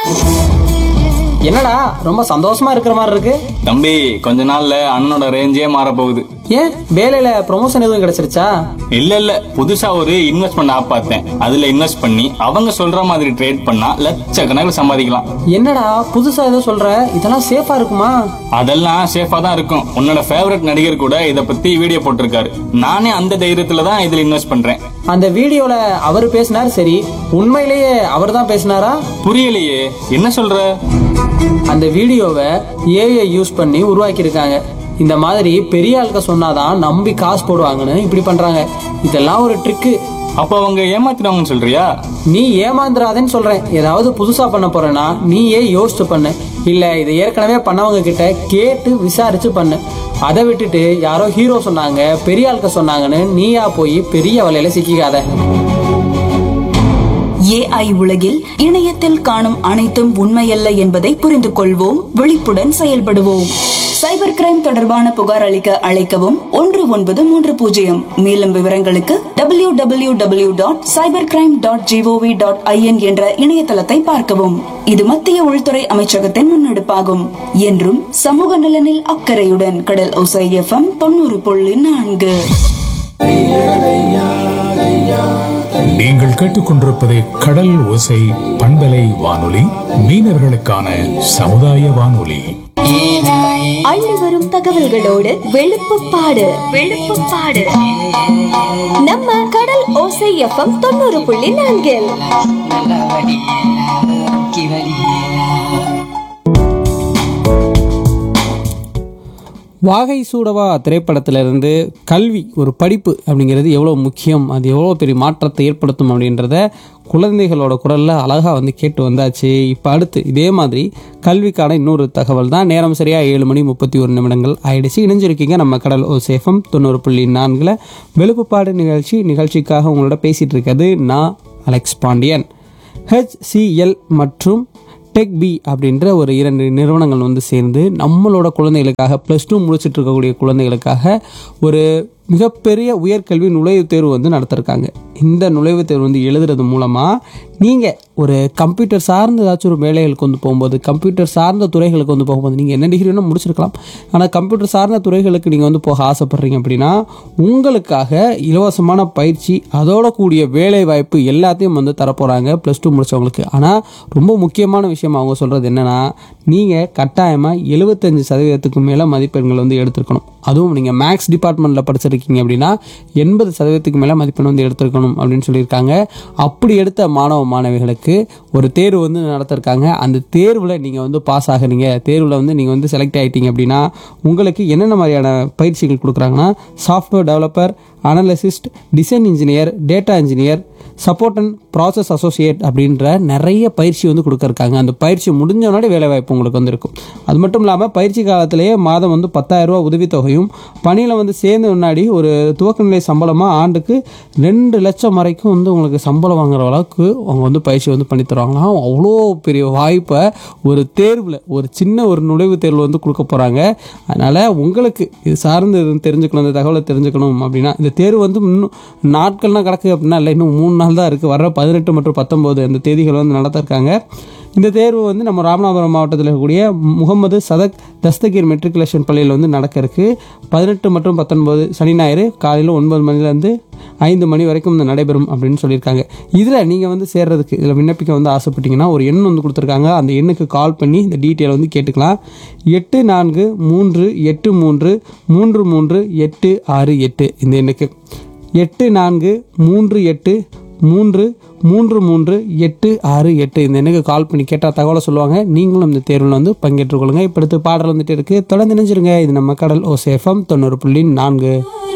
என்னடா ரொம்ப சந்தோஷமா இருக்கிற மாதிரி இருக்கு தம்பி கொஞ்ச நாள்ல அண்ணனோட ரேஞ்சே மாற போகுது ஏன் வேலையில ப்ரொமோஷன் எதுவும் கிடைச்சிருச்சா இல்ல இல்ல புதுசா ஒரு இன்வெஸ்ட்மெண்ட் ஆப் பார்த்தேன் அதுல இன்வெஸ்ட் பண்ணி அவங்க சொல்ற மாதிரி ட்ரேட் பண்ணா லட்சக்கணக்கில் சம்பாதிக்கலாம் என்னடா புதுசா ஏதோ சொல்ற இதெல்லாம் சேஃபா இருக்குமா அதெல்லாம் சேஃபா தான் இருக்கும் உன்னோட ஃபேவரட் நடிகர் கூட இத பத்தி வீடியோ போட்டிருக்காரு நானே அந்த தைரியத்துல தான் இதுல இன்வெஸ்ட் பண்றேன் அந்த வீடியோல அவர் பேசினார் சரி உண்மையிலேயே அவர் தான் பேசினாரா புரியலையே என்ன சொல்ற அந்த வீடியோவை ஏஐ யூஸ் பண்ணி உருவாக்கியிருக்காங்க இந்த மாதிரி பெரிய ஆளுக்க சொன்னாதான் நம்பி காசு போடுவாங்கன்னு இப்படி பண்றாங்க இதெல்லாம் ஒரு ட்ரிக்கு அப்ப அவங்க ஏமாத்தினவங்கன்னு சொல்றியா நீ ஏமாந்துடாதேன்னு சொல்றேன் ஏதாவது புதுசா பண்ண போறேன்னா நீயே யோசிச்சு பண்ணு இல்ல இதை ஏற்கனவே பண்ணவங்க கிட்ட கேட்டு விசாரிச்சு பண்ணு அதை விட்டுட்டு யாரோ ஹீரோ சொன்னாங்க பெரிய ஆளுக்க சொன்னாங்கன்னு நீயா போய் பெரிய வலையில சிக்கிக்காத ஏஐ உலகில் இணையத்தில் காணும் அனைத்தும் உண்மையல்ல என்பதை புரிந்து கொள்வோம் விழிப்புடன் செயல்படுவோம் சைபர் கிரைம் தொடர்பான புகார் அளிக்க அழைக்கவும் ஒன்று ஒன்பது மூன்று பூஜ்ஜியம் மேலும் விவரங்களுக்கு W W W dot cyber crime dot G O V dot I N என்ற இணையதளத்தை பார்க்கவும் இது மத்திய உள்துறை அமைச்சகத்தின் முன்னெடுப்பாகும் என்றும் சமூக நலனில் அக்கறையுடன் கடல் ஒசை எஃப்எம் தொண்ணூறு புள்ளி நான்கு நீங்கள் கேட்டுக்கொண்டிருப்பது கடல் ஓசை பண்பலை வானொலி மீனவர்களுக்கான சமுதாய வானொலி அள்ளி வரும் தகவல்களோடு வெளுப்புப்பாடு வெளுப்புப்பாடு நம்ம கடல் ஓசை எஃப்எம் தொண்ணூறு புள்ளி நான்கில் வாகை சூடவா திரைப்படத்திலிருந்து கல்வி ஒரு படிப்பு அப்படிங்கிறது எவ்வளோ முக்கியம் அது எவ்வளோ பெரிய மாற்றத்தை ஏற்படுத்தும் அப்படின்றத குழந்தைகளோட குரலில் அழகாக வந்து கேட்டு வந்தாச்சு இப்போ அடுத்து இதே மாதிரி கல்விக்கான இன்னொரு தகவல் தான் நேரம் சரியாக ஏழு மணி முப்பத்தி ஒரு நிமிடங்கள் ஆயிடுச்சு இணைஞ்சிருக்கீங்க நம்ம கடல் ஓ சேஃபம் தொண்ணூறு புள்ளி நான்கில் வெளுப்புப்பாடு நிகழ்ச்சி நிகழ்ச்சிக்காக உங்களோட பேசிகிட்டு இருக்கிறது நான் அலெக்ஸ் பாண்டியன் ஹெச்சிஎல் மற்றும் டெக் பி அப்படின்ற ஒரு இரண்டு நிறுவனங்கள் வந்து சேர்ந்து நம்மளோட குழந்தைகளுக்காக ப்ளஸ் டூ முடிச்சுட்டு இருக்கக்கூடிய குழந்தைகளுக்காக ஒரு மிகப்பெரிய உயர்கல்வி நுழைவுத் தேர்வு வந்து நடத்திருக்காங்க இந்த நுழைவுத் தேர்வு வந்து எழுதுறது மூலமாக நீங்கள் ஒரு கம்ப்யூட்டர் சார்ந்த ஏதாச்சும் ஒரு வேலைகளுக்கு வந்து போகும்போது கம்ப்யூட்டர் சார்ந்த துறைகளுக்கு வந்து போகும்போது நீங்கள் என்ன டிகிரி வேணால் முடிச்சிருக்கலாம் ஆனால் கம்ப்யூட்டர் சார்ந்த துறைகளுக்கு நீங்கள் வந்து போக ஆசைப்பட்றீங்க அப்படின்னா உங்களுக்காக இலவசமான பயிற்சி அதோட கூடிய வேலை வாய்ப்பு எல்லாத்தையும் வந்து தரப்போகிறாங்க ப்ளஸ் டூ முடிச்சவங்களுக்கு ஆனால் ரொம்ப முக்கியமான விஷயம் அவங்க சொல்கிறது என்னென்னா நீங்கள் கட்டாயமாக எழுபத்தஞ்சு சதவீதத்துக்கு மேலே மதிப்பெண்கள் வந்து எடுத்திருக்கணும் அதுவும் நீங்கள் மேக்ஸ் டிபார்ட்மெண்ட்டில் படிச்சிருக்கீங்க அப்படின்னா எண்பது சதவீதத்துக்கு மேலே மதிப்பெண் வந்து எடுத்திருக்கணும் அப்படின்னு சொல்லியிருக்காங்க அப்படி எடுத்த மாணவ மாணவிகளுக்கு ஒரு தேர்வு வந்து நடத்திருக்காங்க அந்த தேர்வில் நீங்கள் வந்து பாஸ் ஆகுறீங்க தேர்வில் வந்து நீங்கள் வந்து செலக்ட் ஆகிட்டீங்க அப்படின்னா உங்களுக்கு என்னென்ன மாதிரியான பயிற்சிகள் கொடுக்குறாங்கன்னா software developer analyst design engineer data engineer support and process associate அப்படின்ற நிறைய பயிற்சி வந்து கொடுக்கறக்காங்க அந்த பயிற்சி முடிஞ்சோடனே வேலை வாய்ப்பு உங்களுக்கு வந்து இருக்கும் அது மட்டும் இல்லாமல் பயிற்சி காலத்திலேயே மாதம் வந்து பத்தாயிரம் ரூபா உதவித்தொகையும் பணியில் வந்து சேர்ந்த முன்னாடி ஒரு துவக்க நிலை சம்பளமாக ஆண்டுக்கு ரெண்டு லட்சம் வரைக்கும் வந்து உங்களுக்கு சம்பளம் வாங்குற அளவுக்கு அவங்க வந்து பயிற்சி வந்து பண்ணி தருவாங்களாம் அவ்வளோ பெரிய வாய்ப்பை ஒரு தேர்வில் ஒரு சின்ன ஒரு நுழைவுத் தேர்வில் வந்து கொடுக்க போகிறாங்க அதனால் உங்களுக்கு இது சார்ந்து இது தெரிஞ்சுக்கணும் இந்த தகவலை தெரிஞ்சுக்கணும் அப்படின்னா இந்த தேர்வு வந்து இன்னும் நாட்கள்லாம் கிடக்கு அப்படின்னா இல்லை இன்னும் மூணு நாள் தான் இருக்குது வர பதினெட்டு மற்றும் பத்தொம்போது அந்த தேதிகள் வந்து நடத்திருக்காங்க இந்த தேர்வு வந்து நம்ம ராமநாதபுரம் மாவட்டத்தில் இருக்கக்கூடிய முகமது சதக் தஸ்தகீர் மெட்ரிகுலேஷன் பள்ளியில் வந்து நடக்க இருக்கு பதினெட்டு மற்றும் பத்தொன்பது சனி ஞாயிறு காலையில் ஒன்பது மணிலேருந்து ஐந்து மணி வரைக்கும் இந்த நடைபெறும் அப்படின்னு சொல்லியிருக்காங்க இதில் நீங்கள் வந்து சேர்றதுக்கு இதில் விண்ணப்பிக்க வந்து ஆசைப்பட்டீங்கன்னா ஒரு எண் வந்து கொடுத்துருக்காங்க அந்த எண்ணுக்கு கால் பண்ணி இந்த டீட்டெயில் வந்து கேட்டுக்கலாம் எட்டு நான்கு மூன்று எட்டு மூன்று மூன்று மூன்று எட்டு ஆறு எட்டு இந்த எண்ணுக்கு எட்டு நான்கு மூன்று எட்டு மூன்று மூன்று மூன்று எட்டு ஆறு எட்டு இந்த எண்ணுக்கு கால் பண்ணி கேட்டால் தகவலை சொல்லுவாங்க நீங்களும் இந்த தேர்வில் வந்து பங்கேற்றுக்கொள்ளுங்க இப்போ அடுத்து பாடல் வந்துட்டு இருக்குது தொடர்ந்து நினைச்சிருங்க இது நம்ம கடல் ஓ சேஃபம் தொண்ணூறு புள்ளி நான்கு